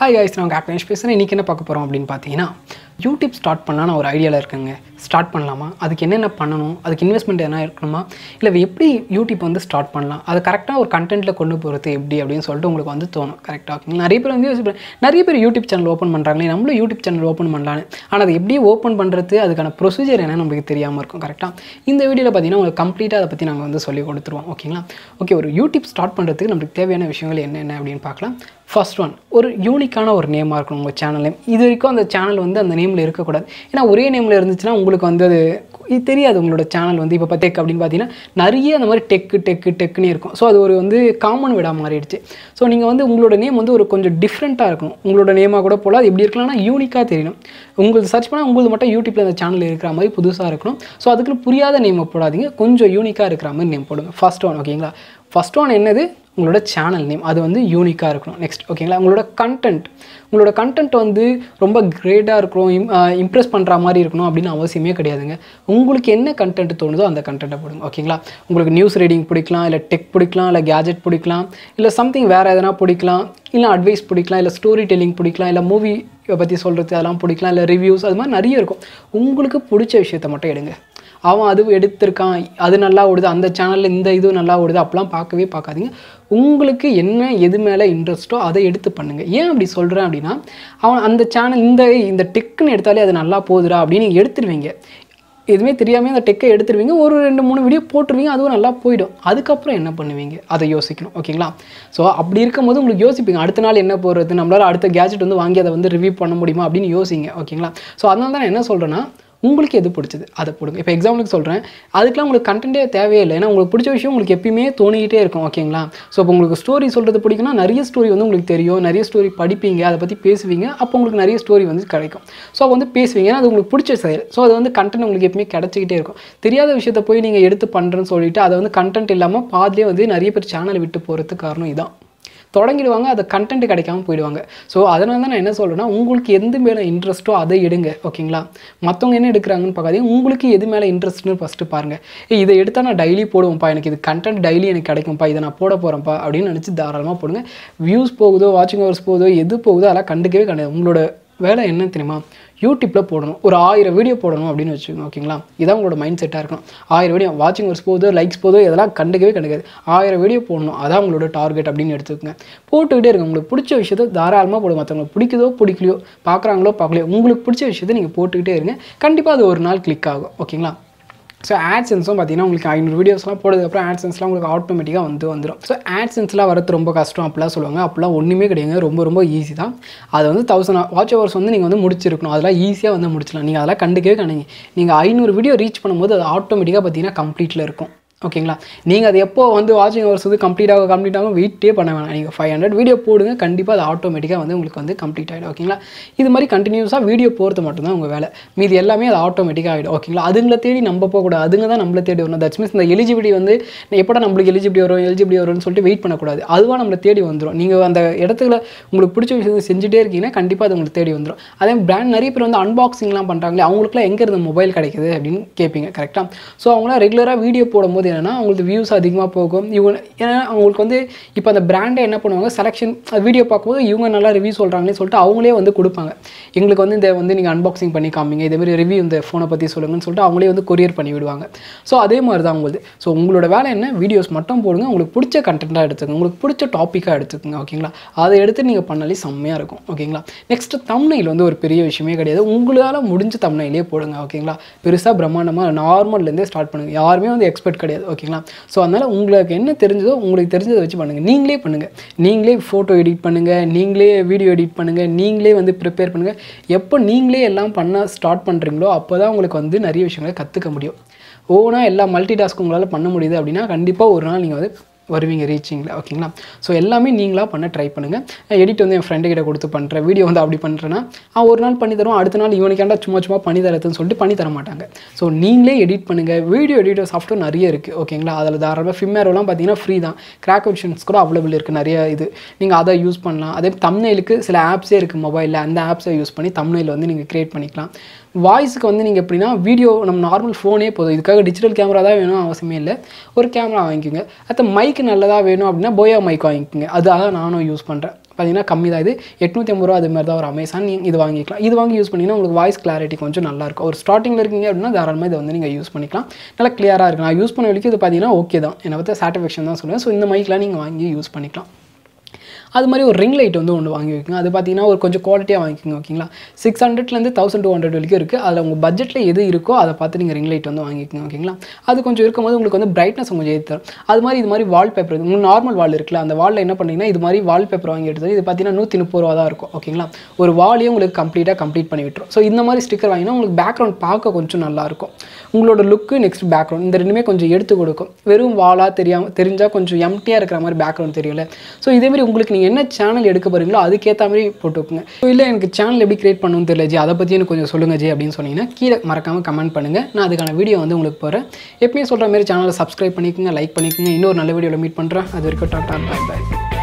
hi guys நான் உங்கள் ஆக்னேஷ் பேசுகிறேன் இன்றைக்கி என்ன பார்க்க போகிறோம் அப்படின்னு பார்த்தீங்கன்னா யூடியூப் ஸ்டார்ட் பண்ணலாம் நான் ஒரு ஐடியாவில் இருக்கேங்க ஸ்டார்ட் பண்ணலாமா அதுக்கு என்னென்ன பண்ணணும் அதுக்கு இன்வெஸ்ட்மெண்ட் எதனா இருக்கணுமா இல்லை எப்படி யூடியூப் வந்து ஸ்டார்ட் பண்ணலாம் அதை கரெக்டாக ஒரு கண்டென்ட்டில் கொண்டு போகிறது எப்படி அப்படின்னு சொல்லிட்டு உங்களுக்கு வந்து தோணும் கரெக்டாக நிறைய பேர் வந்து யோசிப்பாங்க நிறைய பேர் யூடியூப் சேனல் ஓப்பன் பண்ணுறாங்களே நம்மளும் யூடியூப் சேனல் ஓப்பன் பண்ணலான்னு ஆனால் அது எப்படி ஓப்பன் பண்ணுறது அதுக்கான ப்ரொசீஜர் என்ன நம்மளுக்கு தெரியாமல் இருக்கும் கரெக்டாக இந்த வீடியோவில் பார்த்தீங்கன்னா உங்களுக்கு கம்ப்ளீட்டாக அதை பற்றி நாங்கள் வந்து சொல்லி கொடுத்துருவோம் ஓகேங்களா ஓகே ஒரு யூடியூப் ஸ்டார்ட் பண்ணுறதுக்கு நம்மளுக்கு தேவையான விஷயங்கள் என்னென்ன அப்படின்னு பார்க்கலாம் ஃபர்ஸ்ட் ஒன் ஒரு யூனிக்கான ஒரு நேமாக இருக்கணும் உங்கள் சேனல் நேம் இது வரைக்கும் அந்த சேனல் வந்து அந்த நேமில் இருக்கக்கூடாது ஏன்னா ஒரே நேமில் இருந்துச்சுன்னா உங்களுக்கு வந்து அது இது தெரியாது உங்களோட சேனல் வந்து இப்போ டெக் அப்படின்னு பார்த்தீங்கன்னா நிறைய அந்த மாதிரி டெக்கு டெக்கு டெக்குன்னே இருக்கும் ஸோ அது ஒரு வந்து காமன் விடா மாறிடுச்சு ஸோ நீங்கள் வந்து உங்களோட நேம் வந்து ஒரு கொஞ்சம் டிஃப்ரெண்ட்டாக இருக்கணும் உங்களோட நேமாக கூட போல அது எப்படி இருக்கலாம்னா யூனிக்காக தெரியணும் உங்களுக்கு சர்ச் பண்ணால் உங்களுக்கு மட்டும் யூடியூப்பில் அந்த சேனல் இருக்கிற மாதிரி புதுசாக இருக்கணும் ஸோ அதுக்கு புரியாத நேமை போடாதீங்க கொஞ்சம் யூனிக்காக இருக்கிற மாதிரி நேம் போடுங்க ஃபர்ஸ்ட் ஒன் ஓகேங்களா ஃபர்ஸ்ட் ஒன் என்னது உங்களோட சேனல் நேம் அது வந்து யூனிக்காக இருக்கணும் நெக்ஸ்ட் ஓகேங்களா உங்களோட கண்டென்ட் உங்களோட கண்டென்ட் வந்து ரொம்ப கிரேட்டாக இருக்கணும் இம்ப்ரெஸ் பண்ணுற மாதிரி இருக்கணும் அப்படின்னு அவசியமே கிடையாதுங்க உங்களுக்கு என்ன கண்டென்ட் தோணுதோ அந்த கண்டென்ட்டை போடுங்க ஓகேங்களா உங்களுக்கு நியூஸ் ரீடிங் பிடிக்கலாம் இல்லை டெக் பிடிக்கலாம் இல்லை கேஜெட் பிடிக்கலாம் இல்லை சம்திங் வேறு எதனா பிடிக்கலாம் இல்லை அட்வைஸ் பிடிக்கலாம் இல்லை ஸ்டோரி டெல்லிங் பிடிக்கலாம் இல்லை மூவி பற்றி சொல்கிறது அதெல்லாம் பிடிக்கலாம் இல்லை ரிவ்யூஸ் அது மாதிரி நிறைய இருக்கும் உங்களுக்கு பிடிச்ச விஷயத்த மட்டும் எடுங்க அவன் அது எடுத்திருக்கான் அது நல்லா ஓடுது அந்த சேனலில் இந்த இது நல்லா ஓடுது அப்பலாம் பார்க்கவே பார்க்காதீங்க உங்களுக்கு என்ன எது மேலே இன்ட்ரெஸ்ட்டோ அதை எடுத்து பண்ணுங்கள் ஏன் அப்படி சொல்கிறேன் அப்படின்னா அவன் அந்த சேனல் இந்த இந்த டெக்குன்னு எடுத்தாலே அது நல்லா போகுதுடா அப்படின்னு நீங்கள் எடுத்துருவீங்க எதுவுமே தெரியாமல் அந்த டெக்கை எடுத்துருவீங்க ஒரு ரெண்டு மூணு வீடியோ போட்டுருவீங்க அதுவும் நல்லா போயிடும் அதுக்கப்புறம் என்ன பண்ணுவீங்க அதை யோசிக்கணும் ஓகேங்களா ஸோ அப்படி இருக்கும்போது உங்களுக்கு யோசிப்பீங்க அடுத்த நாள் என்ன போடுறது நம்மளால் அடுத்த கேஜெட் வந்து வாங்கி அதை வந்து ரிவ்யூ பண்ண முடியுமா அப்படின்னு யோசிங்க ஓகேங்களா ஸோ அதனால தான் நான் என்ன சொல்கிறேன்னா உங்களுக்கு எது பிடிச்சது அதை போடுங்க இப்போ எக்ஸாம்பிளுக்கு சொல்கிறேன் அதுக்கெலாம் உங்களுக்கு கண்டென்ட்டே தேவையில்லை ஏன்னா உங்களுக்கு பிடிச்ச விஷயம் உங்களுக்கு எப்பயுமே தோணிக்கிட்டே இருக்கும் ஓகேங்களா ஸோ இப்போ உங்களுக்கு ஸ்டோரி சொல்கிறது பிடிக்கும்னா நிறைய ஸ்டோரி வந்து உங்களுக்கு தெரியும் நிறைய ஸ்டோரி படிப்பீங்க அதை பற்றி பேசுவீங்க அப்போ உங்களுக்கு நிறைய ஸ்டோரி வந்து கிடைக்கும் ஸோ வந்து பேசுவீங்க ஏன்னா அது உங்களுக்கு பிடிச்ச செயல் ஸோ அது வந்து கண்டென்ட் உங்களுக்கு எப்பயுமே கிடச்சிக்கிட்டே இருக்கும் தெரியாத விஷயத்தை போய் நீங்கள் எடுத்து பண்ணுறேன்னு சொல்லிட்டு அதை வந்து கண்டென்ட் இல்லாமல் பாதிலே வந்து நிறைய பேர் சேனல் விட்டு போகிறதுக்கு காரணம் இதான் தொடங்கிடுவாங்க அது கண்டென்ட் கிடைக்காம போயிடுவாங்க ஸோ அதனால தான் நான் என்ன சொல்கிறேன்னா உங்களுக்கு எந்த மேலே இன்ட்ரெஸ்ட்டோ அதை எடுங்க ஓகேங்களா மற்றவங்க என்ன எடுக்கிறாங்கன்னு பார்க்காதீங்க உங்களுக்கு எது மேலே இன்ட்ரெஸ்ட்னு ஃபஸ்ட்டு பாருங்கள் ஏய் இதை எடுத்தால் நான் டெய்லி போடுவேன்ப்பா எனக்கு இது கண்டென்ட் டெய்லி எனக்கு கிடைக்கும்ப்பா இதை நான் போட போகிறேன்ப்பா அப்படின்னு நினச்சி தாராளமாக போடுங்க வியூஸ் போகுதோ வாட்சிங் ஹவர்ஸ் போகுதோ எது போகுதோ அதெல்லாம் கண்டுக்கவே கிடையாது உங்களோட வேலை என்ன தெரியுமா யூடியூப்பில் போடணும் ஒரு ஆயிரம் வீடியோ போடணும் அப்படின்னு வச்சுக்கோங்க ஓகேங்களா இதான் உங்களோட மைண்ட் செட்டாக இருக்கணும் ஆயிரம் வீடியோ வாட்சிங் வர்ஸ் போதோ லைக்ஸ் போதோ இதெல்லாம் கண்டுக்கவே கண்டுக்காது ஆயிரம் வீடியோ போடணும் அதான் உங்களோட டார்கெட் அப்படின்னு எடுத்துக்கோங்க போட்டுக்கிட்டே இருங்க உங்களுக்கு பிடிச்ச விஷயத்தை தாராளமாக போடுங்க மற்றவங்களுக்கு பிடிக்குதோ பிடிக்கலையோ பார்க்குறாங்களோ பார்க்கலையோ உங்களுக்கு பிடிச்ச விஷயத்தை நீங்கள் போட்டுக்கிட்டே இருங்க கண்டிப்பாக அது ஒரு நாள் கிளிக் ஆகும் ஓகேங்களா ஸோ ஆட்சென்ஸும் பார்த்தீங்கன்னா உங்களுக்கு ஐநூறு வீடியோஸ்லாம் போட்டதுக்கப்புறம் ஆட்சென்ஸ்லாம் உங்களுக்கு ஆட்டோமேட்டிக்காக வந்து வந்துடும் ஸோ ஆட்சென்ஸ்லாம் வரது ரொம்ப கஷ்டம் அப்படிலாம் சொல்லுவாங்க அப்படிலாம் ஒன்றுமே கிடையாது ரொம்ப ரொம்ப ஈஸி தான் அது வந்து தௌசண்ட் வாட்ச் ஹவர்ஸ் வந்து நீங்கள் வந்து முடிச்சிருக்கணும் அதெல்லாம் ஈஸியாக வந்து முடிச்சலாம் நீங்கள் அதெல்லாம் கண்டுக்கவே கண்டுங்க நீங்கள் ஐநூறு வீடியோ ரீச் பண்ணும்போது அது ஆட்டோமேட்டிக்காக பார்த்தீங்கன்னா கம்ப்ளீட்டில் இருக்கும் ஓகேங்களா நீங்கள் அது எப்போ வந்து வாட்சிங் ஹவர்ஸ் வந்து கம்ப்ளீட் ஆக கம்ப்ளீட் ஆகும் வெயிட்டே பண்ண வேணாம் நீங்கள் ஃபைவ் ஹண்ட்ரட் வீடியோ போடுங்க கண்டிப்பாக அது ஆட்டோமேட்டிக்காக வந்து உங்களுக்கு வந்து கம்ப்ளீட் ஆகிடும் ஓகேங்களா இது மாதிரி கண்டினியூஸாக வீடியோ போகிறது மட்டும்தான் உங்கள் வேலை மீதி எல்லாமே அது ஆட்டோமேட்டிக்காக ஆகிடும் ஓகேங்களா அதுங்களை தேடி நம்ம போகக்கூடாது அதுங்க தான் நம்மளை தேடி வரணும் தட்ஸ் மீன்ஸ் இந்த எலிஜிபிலிட்டி வந்து எப்படா நம்மளுக்கு எலிஜிபிலிட்டி வரும் எலிஜிபிலிட்டி வரும்னு சொல்லிட்டு வெயிட் பண்ணக்கூடாது அதுவாக நம்மளை தேடி வந்துடும் நீங்கள் அந்த இடத்துல உங்களுக்கு பிடிச்ச விஷயத்தை செஞ்சுட்டே இருக்கீங்கன்னா கண்டிப்பாக அது உங்களுக்கு தேடி வந்துடும் அதே பிராண்ட் நிறைய பேர் வந்து அன்பாக்சிங்லாம் பண்ணுறாங்களே அவங்களுக்குலாம் எங்கே இருந்து மொபைல் கிடைக்குது அப்படின்னு கேட்பீங்க கரெக்டாக ஸோ அவங்களாம் ரெகுலராக வீடியோ போடும்போது என்னென்னா அவங்களுக்கு வியூஸ் அதிகமாக போகும் இவங்க ஏன்னா அவங்களுக்கு வந்து இப்போ அந்த பிராண்டை என்ன பண்ணுவாங்க செலெக்ஷன் வீடியோ பார்க்கும்போது இவங்க நல்லா ரிவ்யூ சொல்கிறாங்களே சொல்லிட்டு அவங்களே வந்து கொடுப்பாங்க எங்களுக்கு வந்து இந்த வந்து நீங்கள் அன்பாக்சிங் பண்ணி காமிங்க இதேமாதிரி ரிவ்யூ இந்த ஃபோனை பற்றி சொல்லுங்கன்னு சொல்லிட்டு அவங்களே வந்து கொரியர் பண்ணி விடுவாங்க ஸோ அதே மாதிரி தான் உங்களுக்கு ஸோ உங்களோட வேலை என்ன வீடியோஸ் மட்டும் போடுங்க உங்களுக்கு பிடிச்ச கண்டென்ட்டாக எடுத்துக்கோங்க உங்களுக்கு பிடிச்ச டாப்பிக்காக எடுத்துக்கோங்க ஓகேங்களா அதை எடுத்து நீங்கள் பண்ணாலே செம்மையாக இருக்கும் ஓகேங்களா நெக்ஸ்ட் தம்னையில் வந்து ஒரு பெரிய விஷயமே கிடையாது உங்களால் முடிஞ்ச தம்னையிலே போடுங்க ஓகேங்களா பெருசாக பிரம்மாண்டமாக நார்மல்லேருந்தே ஸ்டார்ட் பண்ணுங்கள் யாருமே வந்து எக்ஸ்பெக்ட் கிடையாது ஓகேங்களா ஸோ அதனால் உங்களுக்கு என்ன தெரிஞ்சதோ உங்களுக்கு தெரிஞ்சதை வச்சு பண்ணுங்கள் நீங்களே பண்ணுங்கள் நீங்களே ஃபோட்டோ எடிட் பண்ணுங்கள் நீங்களே வீடியோ எடிட் பண்ணுங்கள் நீங்களே வந்து ப்ரிப்பேர் பண்ணுங்கள் எப்போ நீங்களே எல்லாம் பண்ண ஸ்டார்ட் பண்ணுறீங்களோ அப்போ தான் உங்களுக்கு வந்து நிறைய விஷயங்களை கற்றுக்க முடியும் ஓனாக எல்லா மல்டி டாஸ்க் உங்களால் பண்ண முடியுது அப்படின்னா கண்டிப்பாக ஒரு நாள் நீங்கள் வந்து வருவீங்க ரீச்சிங்கில் ஓகேங்களா ஸோ எல்லாமே நீங்களாக பண்ண ட்ரை பண்ணுங்கள் எடிட் வந்து என் ஃப்ரெண்டு கிட்ட கொடுத்து பண்ணுறேன் வீடியோ வந்து அப்படி பண்ணுறேன்னா அவன் ஒரு நாள் பண்ணி தருவோம் அடுத்த நாள் இவனுக்காண்டா சும்மா சும்மா பண்ணி தரதுன்னு சொல்லிட்டு பண்ணி தர மாட்டாங்க ஸோ நீங்களே எடிட் பண்ணுங்கள் வீடியோ எடிட்டர் சாஃப்ட்வேர் நிறைய இருக்குது ஓகேங்களா அதில் தாராளமாக ஃபிம்மேரோலாம் பார்த்தீங்கன்னா ஃப்ரீ தான் கிராக் ஆப்ஷன்ஸ் கூட அவைலபிள் இருக்குது நிறைய இது நீங்கள் அதை யூஸ் பண்ணலாம் அதே தம்னைலுக்கு சில ஆப்ஸே இருக்குது மொபைலில் அந்த ஆப்ஸை யூஸ் பண்ணி தம்னையில் வந்து நீங்கள் க்ரியேட் பண்ணிக்கலாம் வாய்ஸுக்கு வந்து நீங்கள் எப்படின்னா வீடியோ நம்ம நார்மல் ஃபோனே போதும் இதுக்காக டிஜிட்டல் கேமரா தான் வேணும் அவசியமே இல்லை ஒரு கேமரா வாங்கிக்கோங்க அடுத்த மைக் நல்லதாக வேணும் அப்படின்னா போயா மைக் வாங்கிக்கோங்க அது அதான் நானும் யூஸ் பண்ணுறேன் பார்த்தீங்கன்னா கம்மி தான் இது எட்நூற்றி ஐம்பது ரூபா அது மாதிரி தான் ஒரு அமேசான் நீங்கள் இது வாங்கிக்கலாம் இது வாங்கி யூஸ் பண்ணிங்கன்னா உங்களுக்கு வாய்ஸ் கிளாரிட்டி கொஞ்சம் நல்லா இருக்கும் ஒரு ஸ்டார்டிங்கில் இருக்கீங்க அப்படின்னா தாராளமாக இதை வந்து நீங்கள் யூஸ் பண்ணிக்கலாம் நல்லா கிளியராக இருக்கும் நான் யூஸ் பண்ண வரைக்கும் இது பார்த்தீங்கன்னா ஓகே தான் என்னை பற்றி சாட்டிஸ்ஃபேக்ஷன் தான் சொல்லுவேன் ஸோ இந்த மைக்லாம் நீங்கள் வாங்கி யூஸ் பண்ணிக்கலாம் அது மாதிரி ஒரு ரிங் லைட் வந்து ஒன்று வாங்கி வைக்குங்க அது பார்த்தீங்கன்னா ஒரு கொஞ்சம் குவாலிட்டியாக வாங்கிக்கோங்க ஓகேங்களா சிக்ஸ் ஹண்ட்ரட்லேருந்து தௌசண்ட் டூ ஹண்ட்ரட் வரைக்கும் இருக்குது அதில் உங்கள் பட்ஜெட்டில் எது இருக்கோ அதை பார்த்து நீங்கள் ரிங் லைட் வந்து வாங்கிக்கோங்க ஓகேங்களா அது கொஞ்சம் இருக்கும்போது உங்களுக்கு வந்து பிரைட்னஸ் கொஞ்சம் ஏற்றி தரும் அது மாதிரி இது மாதிரி வால் பேப்பர் உங்களுக்கு நார்மல் வால் இருக்குல்ல அந்த வாலில் என்ன பண்ணீங்கன்னா இது மாதிரி வால் பேப்பர் வாங்கி எடுத்து இது பார்த்தீங்கன்னா நூற்றி முப்பது ரூபா தான் இருக்கும் ஓகேங்களா ஒரு வாலையே உங்களுக்கு கம்ப்ளீட்டாக கம்ப்ளீட் பண்ணி விட்டுரும் ஸோ இந்த மாதிரி ஸ்டிக்கர் வாங்கினா உங்களுக்கு பேக்ரவுண்ட் பார்க்க கொஞ்சம் நல்லாயிருக்கும் உங்களோட லுக்கு நெக்ஸ்ட் பேக்ரவுண்ட் இந்த ரெண்டுமே கொஞ்சம் எடுத்து கொடுக்கும் வெறும் வாலாக தெரியாமல் தெரிஞ்சால் கொஞ்சம் எம்டியாக இருக்கிற மாதிரி பேக்ரவுண்ட் தெரியல ஸோ இதேமாரி உங்களுக்கு நீங்கள் என்ன சேனல் எடுக்க போகிறீங்களோ அதுக்கேற்ற மாதிரி போட்டுக்கோங்க ஸோ இல்லை எனக்கு சேனல் எப்படி கிரியேட் பண்ணணும்னு தெரியல ஜி அதை பற்றி எனக்கு கொஞ்சம் சொல்லுங்கள் ஜி அப்படின்னு சொன்னீங்கன்னா கீழே மறக்காமல் கமெண்ட் பண்ணுங்கள் நான் அதுக்கான வீடியோ வந்து உங்களுக்கு போகிறேன் எப்பயும் சொல்கிற மாதிரி சேனலை சப்ஸ்கிரைப் பண்ணிக்கோங்க லைக் பண்ணிக்கோங்க இன்னொரு நல்ல வீடியோவில் மீட் பண்ணுறேன் அது வரைக்கும் டாட்டா பாய் பாய்